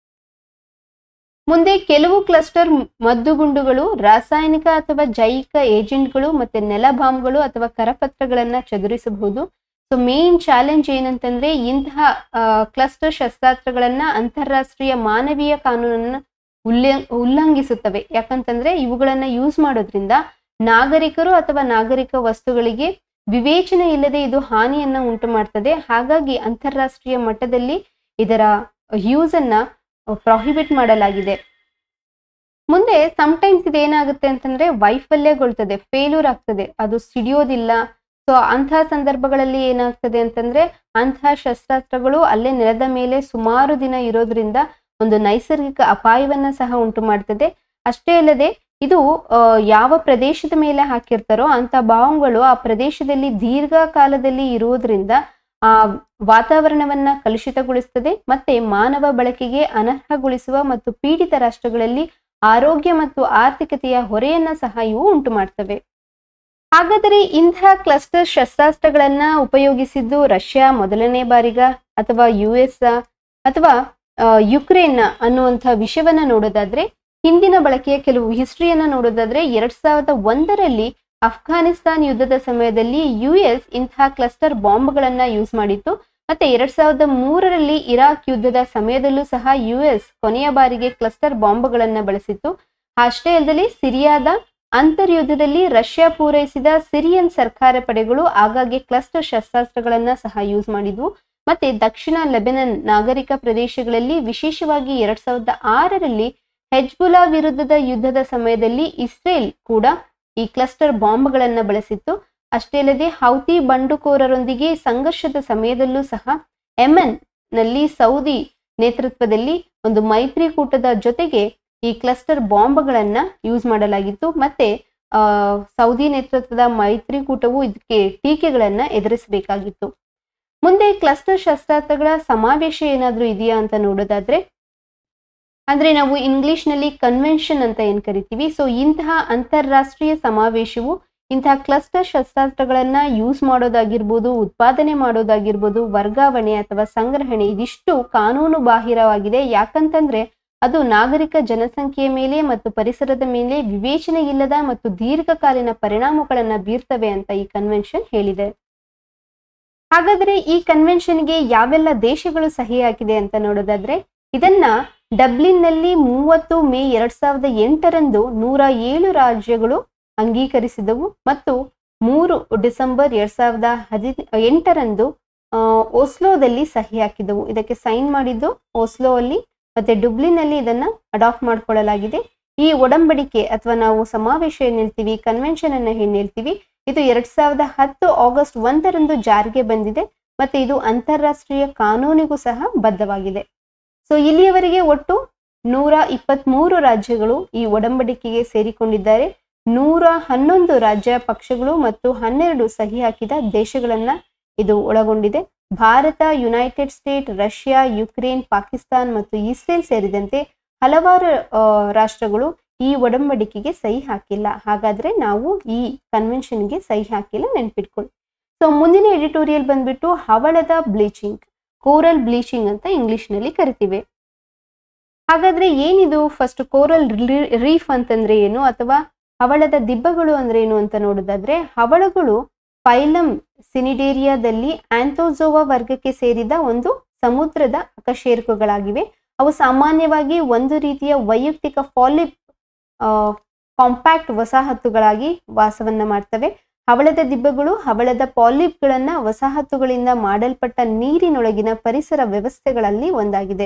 ಮುಂದೆ ಕೆಲವು ಕ್ಲಸ್ಟರ್ ಮದ್ದುಗುಂಡುಗಳು ರಾಸಾಯನಿಕ ಅಥವಾ ಜೈವಿಕ ಏಜೆಂಟ್ಗಳು ಮತ್ತೆ ನೆಲ ಬಾಂಬ್ಗಳು ಅಥವಾ ಕರಪತ್ರಗಳನ್ನ ಚದುರಿಸಬಹುದು ಸೊ ಮೇನ್ ಚಾಲೆಂಜ್ ಏನಂತಂದ್ರೆ ಇಂತಹ ಕ್ಲಸ್ಟರ್ ಶಸ್ತ್ರಾಸ್ತ್ರಗಳನ್ನ ಅಂತಾರಾಷ್ಟ್ರೀಯ ಮಾನವೀಯ ಕಾನೂನನ್ನ ಉಲ್ಲಂ ಉಲ್ಲಂಘಿಸುತ್ತವೆ ಯಾಕಂತಂದ್ರೆ ಇವುಗಳನ್ನ ಯೂಸ್ ಮಾಡೋದ್ರಿಂದ ನಾಗರಿಕರು ಅಥವಾ ನಾಗರಿಕ ವಸ್ತುಗಳಿಗೆ ವಿವೇಚನೆ ಇಲ್ಲದೆ ಇದು ಹಾನಿಯನ್ನ ಉಂಟು ಮಾಡ್ತದೆ ಹಾಗಾಗಿ ಅಂತಾರಾಷ್ಟ್ರೀಯ ಮಟ್ಟದಲ್ಲಿ ಇದರ ಯೂಸ್ ಅನ್ನ ಪ್ರಾಹಿಬಿಟ್ ಮಾಡಲಾಗಿದೆ ಮುಂದೆ ಸಮ್ಟೈಮ್ಸ್ ಇದೇನಾಗುತ್ತೆ ಅಂತಂದ್ರೆ ವೈಫಲ್ಯಗೊಳ್ತದೆ ಫೇಲ್ಯೂರ್ ಆಗ್ತದೆ ಅದು ಸಿಡಿಯೋದಿಲ್ಲ ಸೊ ಅಂತಹ ಸಂದರ್ಭಗಳಲ್ಲಿ ಏನಾಗ್ತದೆ ಅಂತಂದ್ರೆ ಅಂತಹ ಶಸ್ತ್ರಾಸ್ತ್ರಗಳು ಅಲ್ಲೇ ನೆಲದ ಮೇಲೆ ಸುಮಾರು ದಿನ ಇರೋದ್ರಿಂದ ಒಂದು ನೈಸರ್ಗಿಕ ಅಪಾಯವನ್ನ ಸಹ ಉಂಟು ಮಾಡ್ತದೆ ಅಷ್ಟೇ ಅಲ್ಲದೆ ಇದು ಆ, ಯಾವ ಪ್ರದೇಶದ ಮೇಲೆ ಹಾಕಿರ್ತಾರೋ ಅಂತ ಬಾಂಬ್ಗಳು ಆ ಪ್ರದೇಶದಲ್ಲಿ ದೀರ್ಘಕಾಲದಲ್ಲಿ ಇರುವುದರಿಂದ ಆ ವಾತಾವರಣವನ್ನ ಕಲುಷಿತಗೊಳಿಸ್ತದೆ ಮತ್ತೆ ಮಾನವ ಬಳಕೆಗೆ ಅನರ್ಹಗೊಳಿಸುವ ಮತ್ತು ಪೀಡಿತ ರಾಷ್ಟ್ರಗಳಲ್ಲಿ ಆರೋಗ್ಯ ಮತ್ತು ಆರ್ಥಿಕತೆಯ ಹೊರೆಯನ್ನ ಸಹ ಇವು ಉಂಟು ಮಾಡ್ತವೆ ಹಾಗಾದರೆ ಇಂತಹ ಕ್ಲಸ್ಟರ್ ಶಸ್ತ್ರಾಸ್ತ್ರಗಳನ್ನ ಉಪಯೋಗಿಸಿದ್ದು ರಷ್ಯಾ ಮೊದಲನೇ ಬಾರಿಗ ಅಥವಾ ಯು ಎಸ್ ಅಥವಾ ಆ, ಯುಕ್ರೇನ್ ಅನ್ನುವಂಥ ವಿಷಯವನ್ನ ನೋಡೋದಾದ್ರೆ ಹಿಂದಿನ ಬಳಕೆಯ ಕೆಲವು ಹಿಸ್ಟ್ರಿಯನ್ನ ನೋಡೋದಾದ್ರೆ ಎರಡ್ ಸಾವಿರದ ಒಂದರಲ್ಲಿ ಅಫ್ಘಾನಿಸ್ತಾನ್ ಯುದ್ಧದ ಸಮಯದಲ್ಲಿ ಯು ಎಸ್ ಇಂತಹ ಕ್ಲಸ್ಟರ್ ಬಾಂಬ್ಗಳನ್ನ ಯೂಸ್ ಮಾಡಿತ್ತು ಮತ್ತೆ ಎರಡ್ ಸಾವಿರದ ಮೂರರಲ್ಲಿ ಇರಾಕ್ ಯುದ್ಧದ ಸಮಯದಲ್ಲೂ ಸಹ ಯು ಎಸ್ ಕೊನೆಯ ಬಾರಿಗೆ ಕ್ಲಸ್ಟರ್ ಬಾಂಬ್ಗಳನ್ನ ಬಳಸಿತ್ತು ಅಷ್ಟೇ ಅಲ್ಲದೆ ಸಿರಿಯಾದ ಅಂತರ್ಯುದ್ಧದಲ್ಲಿ ರಷ್ಯಾ ಪೂರೈಸಿದ ಸಿರಿಯನ್ ಸರ್ಕಾರ ಪಡೆಗಳು ಆಗಾಗ್ಗೆ ಕ್ಲಸ್ಟರ್ ಶಸ್ತ್ರಾಸ್ತ್ರಗಳನ್ನ ಸಹ ಯೂಸ್ ಮಾಡಿದ್ವು ಮತ್ತೆ ದಕ್ಷಿಣ ಲೆಬನನ್ ನಾಗರಿಕ ಪ್ರದೇಶಗಳಲ್ಲಿ ವಿಶೇಷವಾಗಿ ಎರಡ್ ಸಾವಿರದ ಆರರಲ್ಲಿ ಹೆಜ್ಬುಲಾ ವಿರುದ್ಧದ ಯುದ್ಧದ ಸಮಯದಲ್ಲಿ ಇಸ್ರೇಲ್ ಕೂಡ ಈ ಕ್ಲಸ್ಟರ್ ಬಾಂಬ್ಗಳನ್ನ ಬಳಸಿತ್ತು ಅಷ್ಟೇ ಅಲ್ಲದೆ ಹೌತಿ ಬಂಡುಕೋರರೊಂದಿಗೆ ಸಂಘರ್ಷದ ಸಮಯದಲ್ಲೂ ಸಹ ಯೆಮೆನ್ ನಲ್ಲಿ ಸೌದಿ ನೇತೃತ್ವದಲ್ಲಿ ಒಂದು ಮೈತ್ರಿಕೂಟದ ಜೊತೆಗೆ ಈ ಕ್ಲಸ್ಟರ್ ಬಾಂಬ್ಗಳನ್ನ ಯೂಸ್ ಮಾಡಲಾಗಿತ್ತು ಮತ್ತೆ ಆ ಸೌದಿ ನೇತೃತ್ವದ ಮೈತ್ರಿಕೂಟವು ಇದಕ್ಕೆ ಟೀಕೆಗಳನ್ನ ಎದುರಿಸಬೇಕಾಗಿತ್ತು ಮುಂದೆ ಕ್ಲಸ್ಟರ್ ಶಸ್ತ್ರಾಸ್ತ್ರಗಳ ಸಮಾವೇಶ ಏನಾದ್ರೂ ಇದೆಯಾ ಅಂತ ನೋಡೋದಾದ್ರೆ ಅಂದ್ರೆ ನಾವು ಇಂಗ್ಲಿಷ್ ನಲ್ಲಿ ಕನ್ವೆನ್ಷನ್ ಅಂತ ಏನ್ ಕರಿತೀವಿ ಸೊ ಇಂತಹ ಅಂತಾರಾಷ್ಟ್ರೀಯ ಸಮಾವೇಶವು ಇಂತಹ ಕ್ಲಸ್ಟರ್ ಶಸ್ತ್ರಾಸ್ತ್ರಗಳನ್ನ ಯೂಸ್ ಮಾಡೋದಾಗಿರ್ಬೋದು ಉತ್ಪಾದನೆ ಮಾಡೋದಾಗಿರ್ಬೋದು ವರ್ಗಾವಣೆ ಅಥವಾ ಸಂಗ್ರಹಣೆ ಇದಿಷ್ಟು ಕಾನೂನು ಬಾಹಿರವಾಗಿದೆ ಯಾಕಂತಂದ್ರೆ ಅದು ನಾಗರಿಕ ಜನಸಂಖ್ಯೆಯ ಮೇಲೆ ಮತ್ತು ಪರಿಸರದ ಮೇಲೆ ವಿವೇಚನೆ ಇಲ್ಲದ ಮತ್ತು ದೀರ್ಘಕಾಲೀನ ಪರಿಣಾಮಗಳನ್ನ ಬೀರ್ತವೆ ಅಂತ ಈ ಕನ್ವೆನ್ಷನ್ ಹೇಳಿದೆ ಹಾಗಾದ್ರೆ ಈ ಕನ್ವೆನ್ಷನ್ಗೆ ಯಾವೆಲ್ಲ ದೇಶಗಳು ಸಹಿ ಹಾಕಿದೆ ಅಂತ ನೋಡೋದಾದ್ರೆ ಇದನ್ನ ಡಬ್ಲಿನ್ನಲ್ಲಿ ಮೂವತ್ತು ಮೇ ಎರಡ್ ಸಾವಿರದ ಎಂಟರಂದು ನೂರ ಏಳು ರಾಜ್ಯಗಳು ಅಂಗೀಕರಿಸಿದವು ಮತ್ತು ಮೂರು ಡಿಸೆಂಬರ್ ಎರಡ್ ಸಾವಿರದ ಹದಿ ಎಂಟರಂದು ಆ, ಓಸ್ಲೋದಲ್ಲಿ ಸಹಿ ಹಾಕಿದವು ಇದಕ್ಕೆ ಸೈನ್ ಮಾಡಿದ್ದು ಓಸ್ಲೋ ಅಲ್ಲಿ ಮತ್ತೆ ಡುಬ್ಲಿನಲ್ಲಿ ಇದನ್ನ ಅಡಾಪ್ಟ್ ಮಾಡ್ಕೊಳ್ಳಲಾಗಿದೆ ಈ ಒಡಂಬಡಿಕೆ ಅಥವಾ ನಾವು ಸಮಾವೇಶ ಏನ್ ಹೇಳ್ತೀವಿ ಕನ್ವೆನ್ಷನ್ ಅನ್ನ ಏನ್ ಹೇಳ್ತೀವಿ ಇದು ಎರಡ್ ಸಾವಿರದ ಹತ್ತು ಆಗಸ್ಟ್ ಒಂದರಂದು ಜಾರಿಗೆ ಬಂದಿದೆ ಮತ್ತೆ ಇದು ಅಂತಾರಾಷ್ಟ್ರೀಯ ಕಾನೂನಿಗೂ ಸಹ ಬದ್ಧವಾಗಿದೆ ಸೊ ಇಲ್ಲಿಯವರೆಗೆ ಒಟ್ಟು ನೂರ ಇಪ್ಪತ್ಮೂರು ರಾಜ್ಯಗಳು ಈ ಒಡಂಬಡಿಕೆಗೆ ಸೇರಿಕೊಂಡಿದ್ದಾರೆ ನೂರ ಹನ್ನೊಂದು ರಾಜ್ಯ ಪಕ್ಷಗಳು ಮತ್ತು ಹನ್ನೆರಡು ಸಹಿ ಹಾಕಿದ ದೇಶಗಳನ್ನ ಇದು ಒಳಗೊಂಡಿದೆ Bharat United State Russia Ukraine Pakistan ಮತ್ತು ಇಸ್ರೇಲ್ ಸೇರಿದಂತೆ ಹಲವಾರು ಆ, ರಾಷ್ಟ್ರಗಳು ಈ ಒಡಂಬಡಿಕೆಗೆ ಸಹಿ ಹಾಕಿಲ್ಲ ಹಾಗಾದ್ರೆ ನಾವು ಈ ಕನ್ವೆನ್ಷನ್ಗೆ ಸಹಿ ಹಾಕಿಲ್ಲ ನೆನ್ಪಿಟ್ಕೊಳ್ಳಿ ಸೊ ಮುಂದಿನ ಎಡಿಟೋರಿಯಲ್ ಬಂದ್ಬಿಟ್ಟು ಹವಳದ ಬ್ಲೀಚಿಂಗ್ ಕೋರಲ್ ಬ್ಲೀಚಿಂಗ್ ಅಂತ ಇಂಗ್ಲಿಷ್ ನಲ್ಲಿ ಕರಿತೀವಿ ಹಾಗಾದ್ರೆ ಏನಿದು ಫಸ್ಟ್ ಕೋರಲ್ ರೀಫ್ ಅಂತಂದ್ರೆ ಏನು ಅಥವಾ ಹವಳದ ದಿಬ್ಬಗಳು ಅಂದ್ರೆ ಏನು ಅಂತ ನೋಡೋದಾದ್ರೆ ಹವಳಗಳು ಫೈಲಮ್ ಸಿನಿಡೇರಿಯಾದಲ್ಲಿ ಆಂಥೋಜೋವಾ ವರ್ಗಕ್ಕೆ ಸೇರಿದ ಒಂದು ಸಮುದ್ರದ ಅಕಶೇರುಕಗಳಾಗಿವೆ ಅವು ಸಾಮಾನ್ಯವಾಗಿ ಒಂದು ರೀತಿಯ ವೈಯಕ್ತಿಕ ಫಾಲಿಪ್ ಕಾಂಪ್ಯಾಕ್ಟ್ ವಸಾಹತುಗಳಾಗಿ ವಾಸವನ್ನ ಮಾಡ್ತವೆ ಹವಳದ ದಿಬ್ಬಗಳು ಹವಳದ ಪಾಲಿಪ್ಗಳನ್ನ ವಸಾಹತುಗಳಿಂದ ಮಾಡಲ್ಪಟ್ಟ ನೀರಿನೊಳಗಿನ ಪರಿಸರ ವ್ಯವಸ್ಥೆಗಳಲ್ಲಿ ಒಂದಾಗಿದೆ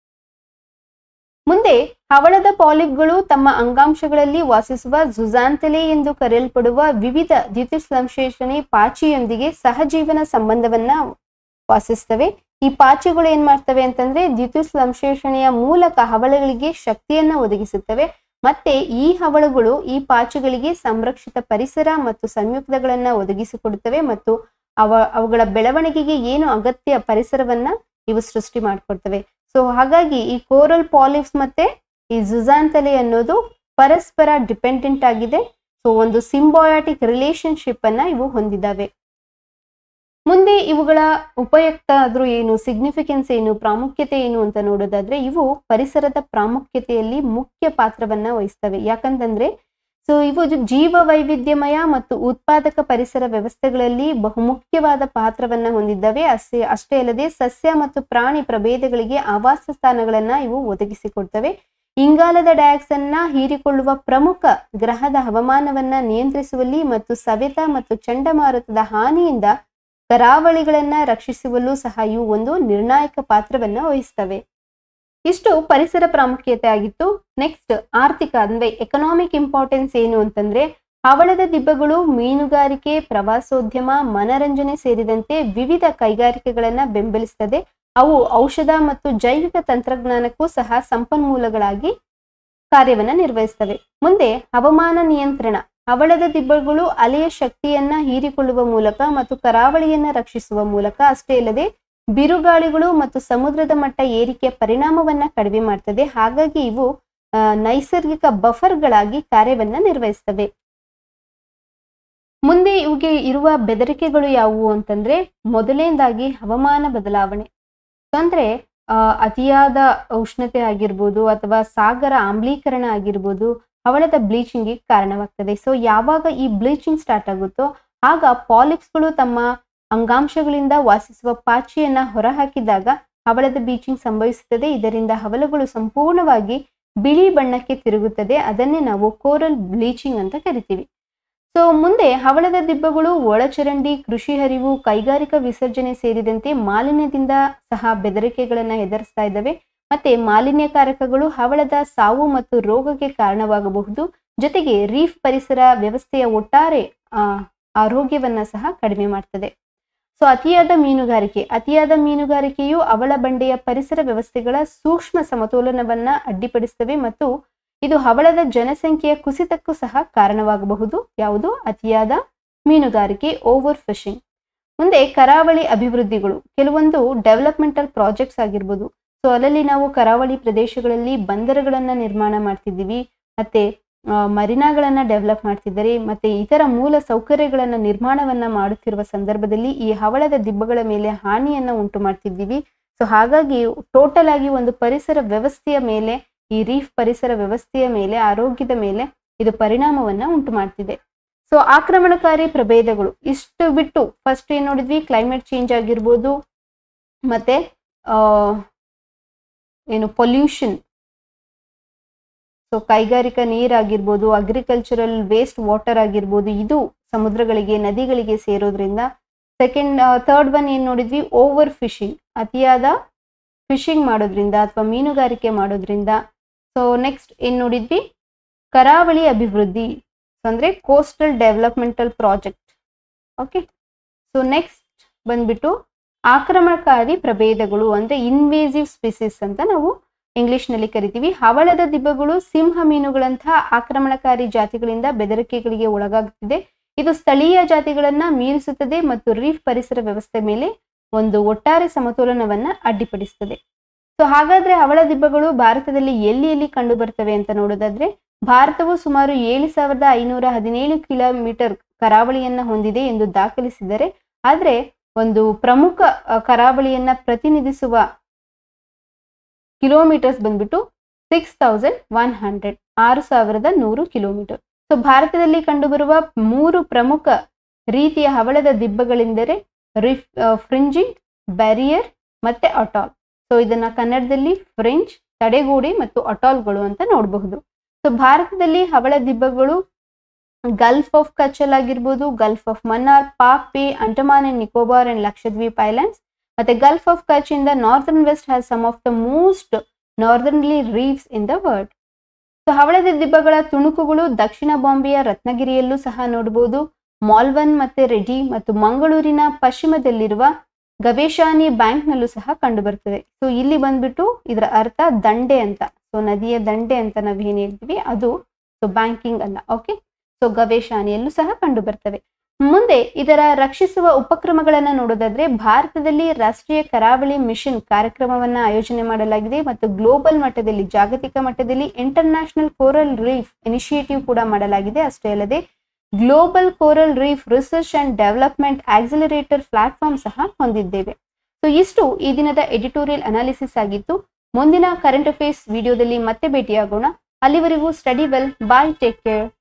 ಮುಂದೆ ಹವಳದ ಪಾಲಿಪ್ಗಳು ತಮ್ಮ ಅಂಗಾಂಶಗಳಲ್ಲಿ ವಾಸಿಸುವ ಜುಜಾಂತಲೆ ಎಂದು ಕರೆಯಲ್ಪಡುವ ವಿವಿಧ ದ್ಯುತಿಸಂಶ್ಲೇಷಣೆ ಪಾಚಿಯೊಂದಿಗೆ ಸಹಜೀವನ ಸಂಬಂಧವನ್ನ ವಾಸಿಸ್ತವೆ ಈ ಪಾಚಿಗಳು ಏನ್ ಮಾಡ್ತವೆ ಅಂತಂದ್ರೆ ದ್ಯುತಿಸಂಶ್ಲೇಷಣೆಯ ಮೂಲಕ ಹವಳಗಳಿಗೆ ಶಕ್ತಿಯನ್ನ ಒದಗಿಸುತ್ತವೆ ಮತ್ತೆ ಈ ಹವಳಗಳು ಈ ಪಾಚಿಗಳಿಗೆ ಸಂರಕ್ಷಿತ ಪರಿಸರ ಮತ್ತು ಸಂಯುಕ್ತಗಳನ್ನ ಒದಗಿಸಿಕೊಡುತ್ತವೆ ಮತ್ತು ಅವ ಅವುಗಳ ಬೆಳವಣಿಗೆಗೆ ಏನು ಅಗತ್ಯ ಪರಿಸರವನ್ನ ಇವು ಸೃಷ್ಟಿ ಮಾಡಿಕೊಡ್ತವೆ ಸೊ ಹಾಗಾಗಿ ಈ ಕೋರಲ್ ಪಾಲಿಪ್ಸ್ ಮತ್ತೆ ಈ ಜುಜಾಂತಲೆ ಅನ್ನೋದು ಪರಸ್ಪರ ಡಿಪೆಂಡೆಂಟ್ ಆಗಿದೆ ಸೊ ಒಂದು ಸಿಂಬಾಯಾಟಿಕ್ ರಿಲೇಶನ್ಶಿಪ್ ಅನ್ನ ಇವು ಹೊಂದಿದ್ದಾವೆ ಮುಂದೆ ಇವುಗಳ ಉಪಯುಕ್ತ ಆದ್ರೂ ಏನು ಸಿಗ್ನಿಫಿಕೆನ್ಸ್ ಏನು ಪ್ರಾಮುಖ್ಯತೆ ಏನು ಅಂತ ನೋಡೋದಾದ್ರೆ ಇವು ಪರಿಸರದ ಪ್ರಾಮುಖ್ಯತೆಯಲ್ಲಿ ಮುಖ್ಯ ಪಾತ್ರವನ್ನ ವಹಿಸ್ತವೆ ಯಾಕಂತಂದ್ರೆ ಸೊ ಇವು ಜ- ಜೀವ ವೈವಿಧ್ಯಮಯ ಮತ್ತು ಉತ್ಪಾದಕ ಪರಿಸರ ವ್ಯವಸ್ಥೆಗಳಲ್ಲಿ ಬಹುಮುಖ್ಯವಾದ ಪಾತ್ರವನ್ನ ಹೊಂದಿದ್ದಾವೆ ಅಷ್ಟೇ ಅಷ್ಟೇ ಅಲ್ಲದೆ ಸಸ್ಯ ಮತ್ತು ಪ್ರಾಣಿ ಪ್ರಭೇದಗಳಿಗೆ ಆವಾಸ ಸ್ಥಾನಗಳನ್ನ ಇವು ಒದಗಿಸಿಕೊಡ್ತವೆ ಇಂಗಾಲದ ಡೈಆಕ್ಸೈಡ್ನ ಹೀರಿಕೊಳ್ಳುವ ಪ್ರಮುಖ ಗ್ರಹದ ಹವಾಮಾನವನ್ನ ನಿಯಂತ್ರಿಸುವಲ್ಲಿ ಮತ್ತು ಸವೆತ ಮತ್ತು ಚಂಡಮಾರುತದ ಹಾನಿಯಿಂದ ಕರಾವಳಿಗಳನ್ನ ರಕ್ಷಿಸುವಲ್ಲೂ ಸಹ ಇವು ಒಂದು ನಿರ್ಣಾಯಕ ಪಾತ್ರವನ್ನ ವಹಿಸ್ತವೆ ಇಷ್ಟು ಪರಿಸರ ಪ್ರಾಮುಖ್ಯತೆ ಆಗಿತ್ತು ನೆಕ್ಸ್ಟ್ ಆರ್ಥಿಕ ಅಂದ್ರೆ ಎಕನಾಮಿಕ್ ಇಂಪಾರ್ಟೆನ್ಸ್ ಏನು ಅಂತಂದ್ರೆ ಹವಳದ ದಿಬ್ಬಗಳು ಮೀನುಗಾರಿಕೆ ಪ್ರವಾಸೋದ್ಯಮ ಮನರಂಜನೆ ಸೇರಿದಂತೆ ವಿವಿಧ ಕೈಗಾರಿಕೆಗಳನ್ನ ಬೆಂಬಲಿಸ್ತದೆ ಅವು ಔಷಧ ಮತ್ತು ಜೈವಿಕ ತಂತ್ರಜ್ಞಾನಕ್ಕೂ ಸಹ ಸಂಪನ್ಮೂಲಗಳಾಗಿ ಕಾರ್ಯವನ್ನ ನಿರ್ವಹಿಸ್ತವೆ ಮುಂದೆ ಹವಾಮಾನ ನಿಯಂತ್ರಣ ಹವಳದ ದಿಬ್ಬಗಳು ಅಲೆಯ ಶಕ್ತಿಯನ್ನ ಹೀರಿಕೊಳ್ಳುವ ಮೂಲಕ ಮತ್ತು ಕರಾವಳಿಯನ್ನ ರಕ್ಷಿಸುವ ಮೂಲಕ ಅಷ್ಟೇ ಅಲ್ಲದೆ ಬಿರುಗಾಳಿಗಳು ಮತ್ತು ಸಮುದ್ರದ ಮಟ್ಟ ಏರಿಕೆಯ ಪರಿಣಾಮವನ್ನ ಕಡಿಮೆ ಮಾಡ್ತದೆ ಹಾಗಾಗಿ ಇವು ಆ, ನೈಸರ್ಗಿಕ ಬಫರ್ಗಳಾಗಿ ಕಾರ್ಯವನ್ನ ನಿರ್ವಹಿಸ್ತವೆ ಮುಂದೆ ಇವುಗೆ ಇರುವ ಬೆದರಿಕೆಗಳು ಯಾವುವು ಅಂತಂದ್ರೆ ಮೊದಲನೇದಾಗಿ ಹವಾಮಾನ ಬದಲಾವಣೆ So ಅಂದ್ರೆ ಆ, ಅತಿಯಾದ ಉಷ್ಣತೆ ಆಗಿರ್ಬೋದು ಅಥವಾ ಸಾಗರ ಆಮ್ಲೀಕರಣ ಆಗಿರ್ಬೋದು ಹವಳದ ಬ್ಲೀಚಿಂಗ್ಗೆ ಕಾರಣವಾಗ್ತದೆ ಸೊ ಯಾವಾಗ ಈ ಬ್ಲೀಚಿಂಗ್ ಸ್ಟಾರ್ಟ್ ಆಗುತ್ತೋ ಆಗ ಪಾಲಿಪ್ಸ್ಗಳು ತಮ್ಮ ಅಂಗಾಂಶಗಳಿಂದ ವಾಸಿಸುವ ಪಾಚಿಯನ್ನ ಹೊರಹಾಕಿದಾಗ ಹವಳದ ಬೀಚಿಂಗ್ ಸಂಭವಿಸುತ್ತದೆ ಇದರಿಂದ ಹವಳಗಳು ಸಂಪೂರ್ಣವಾಗಿ ಬಿಳಿ ಬಣ್ಣಕ್ಕೆ ತಿರುಗುತ್ತದೆ ಅದನ್ನೇ ನಾವು ಕೋರಲ್ ಬ್ಲೀಚಿಂಗ್ ಅಂತ ಕರಿತೀವಿ ಸೊ ಮುಂದೆ ಹವಳದ ದಿಬ್ಬಗಳು ಒಳಚರಂಡಿ ಕೃಷಿ ಹರಿವು ಕೈಗಾರಿಕಾ ವಿಸರ್ಜನೆ ಸೇರಿದಂತೆ ಮಾಲಿನ್ಯದಿಂದ ಸಹ ಬೆದರಿಕೆಗಳನ್ನ ಎದುರಿಸ್ತಾ ಇದ್ದಾವೆ ಮತ್ತೆ ಮಾಲಿನ್ಯಕಾರಕಗಳು ಹವಳದ ಸಾವು ಮತ್ತು ರೋಗಕ್ಕೆ ಕಾರಣವಾಗಬಹುದು ಜೊತೆಗೆ ರೀಫ್ ಪರಿಸರ ವ್ಯವಸ್ಥೆಯ ಒಟ್ಟಾರೆ ಆ, ಆರೋಗ್ಯವನ್ನ ಸಹ ಕಡಿಮೆ ಮಾಡ್ತದೆ ಸೊ ಅತಿಯಾದ ಮೀನುಗಾರಿಕೆ ಅತಿಯಾದ ಮೀನುಗಾರಿಕೆಯು ಅವಳ ಬಂಡೆಯ ಪರಿಸರ ವ್ಯವಸ್ಥೆಗಳ ಸೂಕ್ಷ್ಮ ಸಮತೋಲನವನ್ನ ಅಡ್ಡಿಪಡಿಸ್ತವೆ ಮತ್ತು ಇದು ಹವಳದ ಜನಸಂಖ್ಯೆಯ ಕುಸಿತಕ್ಕೂ ಸಹ ಕಾರಣವಾಗಬಹುದು ಯಾವುದು ಅತಿಯಾದ ಮೀನುಗಾರಿಕೆ ಓವರ್ ಫಿಶಿಂಗ್ ಮುಂದೆ ಕರಾವಳಿ ಅಭಿವೃದ್ಧಿಗಳು ಕೆಲವೊಂದು ಡೆವಲಪ್ಮೆಂಟಲ್ ಪ್ರಾಜೆಕ್ಟ್ಸ್ ಆಗಿರ್ಬೋದು ಸೊ ಅಲ್ಲಲ್ಲಿ ನಾವು ಕರಾವಳಿ ಪ್ರದೇಶಗಳಲ್ಲಿ ಬಂದರುಗಳನ್ನ ನಿರ್ಮಾಣ ಮಾಡ್ತಿದ್ದೀವಿ ಮತ್ತೆ ಆ, ಮರಿನಾಗಳನ್ನ ಡೆವಲಪ್ ಮಾಡ್ತಿದ್ದಾರೆ ಮತ್ತೆ ಇತರ ಮೂಲ ಸೌಕರ್ಯಗಳನ್ನ ನಿರ್ಮಾಣವನ್ನ ಮಾಡುತ್ತಿರುವ ಸಂದರ್ಭದಲ್ಲಿ ಈ ಹವಳದ ದಿಬ್ಬಗಳ ಮೇಲೆ ಹಾನಿಯನ್ನ ಉಂಟು ಮಾಡ್ತಿದ್ದೀವಿ ಸೊ ಹಾಗಾಗಿ ಟೋಟಲ್ ಆಗಿ ಒಂದು ಪರಿಸರ ವ್ಯವಸ್ಥೆಯ ಮೇಲೆ ಈ ರೀಫ್ ಪರಿಸರ ವ್ಯವಸ್ಥೆಯ ಮೇಲೆ ಆರೋಗ್ಯದ ಮೇಲೆ ಇದು ಪರಿಣಾಮವನ್ನ ಉಂಟು ಮಾಡ್ತಿದೆ ಸೊ ಆಕ್ರಮಣಕಾರಿ ಪ್ರಭೇದಗಳು ಇಷ್ಟು ಬಿಟ್ಟು ಫಸ್ಟ್ ಏನ್ ನೋಡಿದ್ವಿ ಕ್ಲೈಮೇಟ್ ಚೇಂಜ್ ಆಗಿರ್ಬೋದು ಮತ್ತೆ ಆ ಏನು ಪೊಲ್ಯೂಷನ್ ಸೊ ಕೈಗಾರಿಕಾ ನೀರಾಗಿರ್ಬೋದು ಅಗ್ರಿಕಲ್ಚರಲ್ ವೇಸ್ಟ್ ವಾಟರ್ ಆಗಿರ್ಬೋದು ಇದು ಸಮುದ್ರಗಳಿಗೆ ನದಿಗಳಿಗೆ ಸೇರೋದ್ರಿಂದ ಸೆಕೆಂಡ್ ಥರ್ಡ್ ಒನ್ ಏನ್ ನೋಡಿದ್ವಿ ಓವರ್ ಫಿಶಿಂಗ್ ಅತಿಯಾದ ಫಿಶಿಂಗ್ ಮಾಡೋದ್ರಿಂದ ಅಥವಾ ಮೀನುಗಾರಿಕೆ ಮಾಡೋದ್ರಿಂದ ಸೊ ನೆಕ್ಸ್ಟ್ ಏನ್ ನೋಡಿದ್ವಿ ಕರಾವಳಿ ಅಭಿವೃದ್ಧಿ ಅಂದ್ರೆ coastal developmental project okay so next ಬಂದ್ಬಿಟ್ಟು ಆಕ್ರಮಣಕಾರಿ ಪ್ರಭೇದಗಳು ಅಂದ್ರೆ ಇನ್ವೇಸಿವ್ ಸ್ಪೀಸಿಸ್ ಅಂತ ನಾವು ಇಂಗ್ಲಿಷ್ ನಲ್ಲಿ ಕರಿತೀವಿ ಹವಳದ ದಿಬ್ಬಗಳು ಸಿಂಹ ಮೀನುಗಳಂತಹ ಆಕ್ರಮಣಕಾರಿ ಜಾತಿಗಳಿಂದ ಬೆದರಿಕೆಗಳಿಗೆ ಒಳಗಾಗುತ್ತಿದೆ ಇದು ಸ್ಥಳೀಯ ಜಾತಿಗಳನ್ನ ಮೀರಿಸುತ್ತದೆ ಮತ್ತು ರೀಫ್ ಪರಿಸರ ವ್ಯವಸ್ಥೆ ಮೇಲೆ ಒಂದು ಒಟ್ಟಾರೆ ಸಮತೋಲನವನ್ನ ಅಡ್ಡಿಪಡಿಸುತ್ತದೆ ಸೊ ಹಾಗಾದ್ರೆ ಹವಳ ದಿಬ್ಬಗಳು ಭಾರತದಲ್ಲಿ ಎಲ್ಲಿ ಎಲ್ಲಿ ಕಂಡು ಬರ್ತವೆ ಅಂತ ನೋಡೋದಾದ್ರೆ ಭಾರತವು ಸುಮಾರು ಏಳು ಸಾವಿರದ ಐನೂರ ಹದಿನೇಳು ಕಿಲೋಮೀಟರ್ ಕರಾವಳಿಯನ್ನ ಹೊಂದಿದೆ ಎಂದು ದಾಖಲಿಸಿದರೆ ಆದ್ರೆ ಒಂದು ಪ್ರಮುಖ ಅ, ಕರಾವಳಿಯನ್ನ ಪ್ರತಿನಿಧಿಸುವ ಕಿಲೋಮೀಟರ್ಸ್ ಬಂದ್ಬಿಟ್ಟು ಸಿಕ್ಸ್ ತೌಸಂಡ್ ಒನ್ ಹಂಡ್ರೆಡ್ ಆರು ಸಾವಿರದ ನೂರು ಕಿಲೋಮೀಟರ್ ಸೊ ಭಾರತದಲ್ಲಿ ಕಂಡುಬರುವ ಮೂರು ಪ್ರಮುಖ ರೀತಿಯ ಹವಳದ ದಿಬ್ಬಗಳೆಂದರೆ ರಿಫ್ ಫ್ರಿಂಜಿಂಗ್ ಬ್ಯಾರಿಯರ್ ಮತ್ತೆ ಅಟಾಲ್ ಸೊ ಇದನ್ನ ಕನ್ನಡದಲ್ಲಿ ಫ್ರಿಂಜ್ ತಡೆಗೋಡೆ ಮತ್ತು ಅಟಾಲ್ಗಳು ಅಂತ ನೋಡಬಹುದು ಸೊ ಭಾರತದಲ್ಲಿ ಹವಳ ದಿಬ್ಬಗಳು ಗಲ್ಫ್ ಆಫ್ ಕಚ್ಚಲ್ ಆಗಿರ್ಬೋದು Gulf of Mannar Palk Bay Andaman and Nicobar and Lakshadweep islands ಮತ್ತೆ gulf of Kutch in the northern west has some of the most northernly reefs in the world so ಹವಳದ ದಿಬ್ಬಗಳ ತುಣುಕುಗಳು ದಕ್ಷಿಣ ಬಾಂಬೆಯ ರತ್ನಗಿರಿಯಲ್ಲೂ ಸಹ ನೋಡಬಹುದು ಮಾಲ್ವನ್ ಮತ್ತೆ ರೆಡ್ಡಿ ಮತ್ತು ಮಂಗಳೂರಿನ ಪಶ್ಚಿಮದಲ್ಲಿರುವ ಗವೇಶಾನಿ ಬ್ಯಾಂಕ್ನಲ್ಲೂ ಸಹ ಕಂಡು ಬರ್ತದೆ ಸೊ ಇಲ್ಲಿ ಬಂದ್ಬಿಟ್ಟು ಇದರ ಅರ್ಥ ದಂಡೆ ಅಂತ ಸೊ ನದಿಯ ದಂಡೆ ಅಂತ ನಾವು ಏನ್ ಹೇಳ್ತೀವಿ ಅದು ಸೊ ಬ್ಯಾಂಕಿಂಗ್ ಅಲ್ಲ ಓಕೆ ಸೊ ಗವೇಶಾನಿಯಲ್ಲೂ ಸಹ ಕಂಡು ಬರ್ತವೆ ಮುಂದೆ ಇದರ ರಕ್ಷಿಸುವ ಉಪಕ್ರಮಗಳನ್ನ ನೋಡೋದಾದ್ರೆ ಭಾರತದಲ್ಲಿ ರಾಷ್ಟ್ರೀಯ ಕರಾವಳಿ ಮಿಷನ್ ಕಾರ್ಯಕ್ರಮವನ್ನ ಆಯೋಜನೆ ಮಾಡಲಾಗಿದೆ ಮತ್ತು ಗ್ಲೋಬಲ್ ಮಟ್ಟದಲ್ಲಿ ಜಾಗತಿಕ ಮಟ್ಟದಲ್ಲಿ ಇಂಟರ್ನ್ಯಾಷನಲ್ ಕೋರಲ್ ರೀಫ್ ಇನಿಷಿಯೇಟಿವ್ ಕೂಡ ಮಾಡಲಾಗಿದೆ ಅಷ್ಟೇ ಅಲ್ಲದೆ global coral reef research and development accelerator platform ಸಹ ಹೊಂದಿದ್ದೇವೆ ಸೊ ಇಷ್ಟು ಈ ದಿನದ ಎಡಿಟೋರಿಯಲ್ ಅನಾಲಿಸಿಸ್ ಆಗಿತ್ತು ಮುಂದಿನ ಕರೆಂಟ್ ಅಫೇರ್ಸ್ ವಿಡಿಯೋದಲ್ಲಿ ಮತ್ತೆ ಭೇಟಿಯಾಗೋಣ ಅಲ್ಲಿವರೆಗೂ study well bye take care